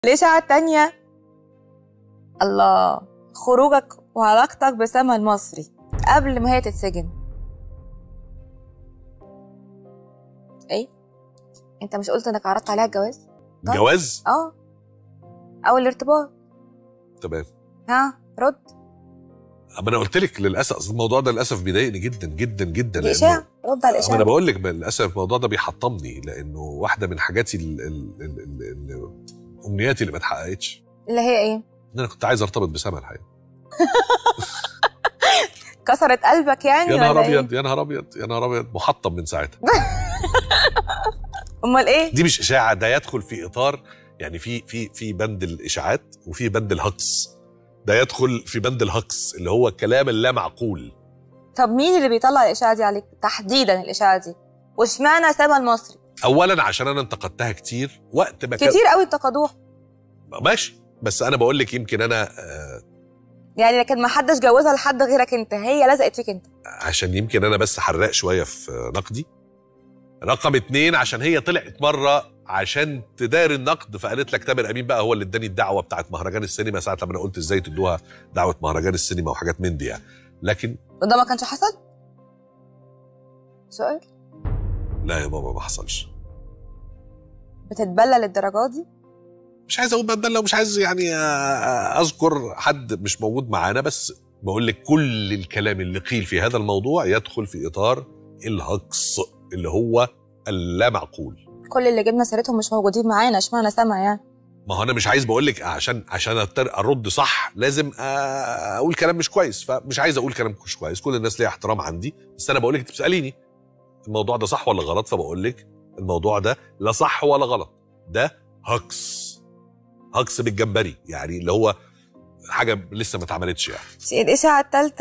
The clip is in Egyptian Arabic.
الإشاعة التانية الله خروجك وعلاقتك بسما المصري قبل ما هي تتسجن ايه انت مش قلت انك عرضت عليها الجواز طيب. جواز اه او الارتباط تمام ها رد اما انا قلت لك للاسف أصل الموضوع ده للاسف بيضايقني جدا جدا جدا دي اشاعه رد على ما انا الاشاعه بقول لك للاسف الموضوع ده بيحطمني لانه واحده من حاجاتي ال ال ال ال ال امنياتي اللي ما اتحققتش اللي هي ايه ان انا كنت عايز ارتبط بسما الحقيقه كسرت قلبك يعني يا نهار ولا إيه؟ ابيض يا نهار ابيض يا نهار ابيض محطم من ساعتها امال ايه دي مش اشاعه ده يدخل في اطار يعني في في في بند الاشاعات وفي بند الهكس ده يدخل في بند الهكس اللي هو الكلام اللا معقول طب مين اللي بيطلع الاشاعه دي عليك تحديدا الاشاعه دي واشمعنى سما المصري اولا عشان انا انتقدتها كتير وقت ما كان كتير قوي انتقدوها ماشي بس انا بقول لك يمكن انا آه يعني لكن ما حدش جوزها لحد غيرك انت هي لزقت فيك انت عشان يمكن انا بس حراق شويه في نقدي رقم اتنين عشان هي طلعت مره عشان تداري النقد فقالت لك تامر امين بقى هو اللي اداني الدعوه بتاعت مهرجان السينما ساعه لما انا قلت ازاي تدوها دعوه مهرجان السينما وحاجات من دي يعني لكن وده ما كانش حصل سؤال لا يا بابا ما حصلش بتتبلى للدرجات دي مش عايز اقول بدل لو مش عايز يعني آه، اذكر حد مش موجود معانا بس بقول لك كل الكلام اللي قيل في هذا الموضوع يدخل في اطار الهجص اللي هو اللا معقول كل اللي جبنا سيرتهم مش موجودين معانا اشمعنى سما يعني ما هو انا مش عايز بقول لك عشان عشان أتر- ارد صح لازم آه، اقول كلام مش كويس فمش عايز اقول كلام مش كويس كل الناس ليها احترام عندي بس انا بقول لك انت بتساليني الموضوع ده صح ولا غلط فبقول لك الموضوع ده لا صح ولا غلط ده هكس هكس بالجمبري يعني اللي هو حاجه لسه ما اتعملتش يعني الاشاعه الثالثه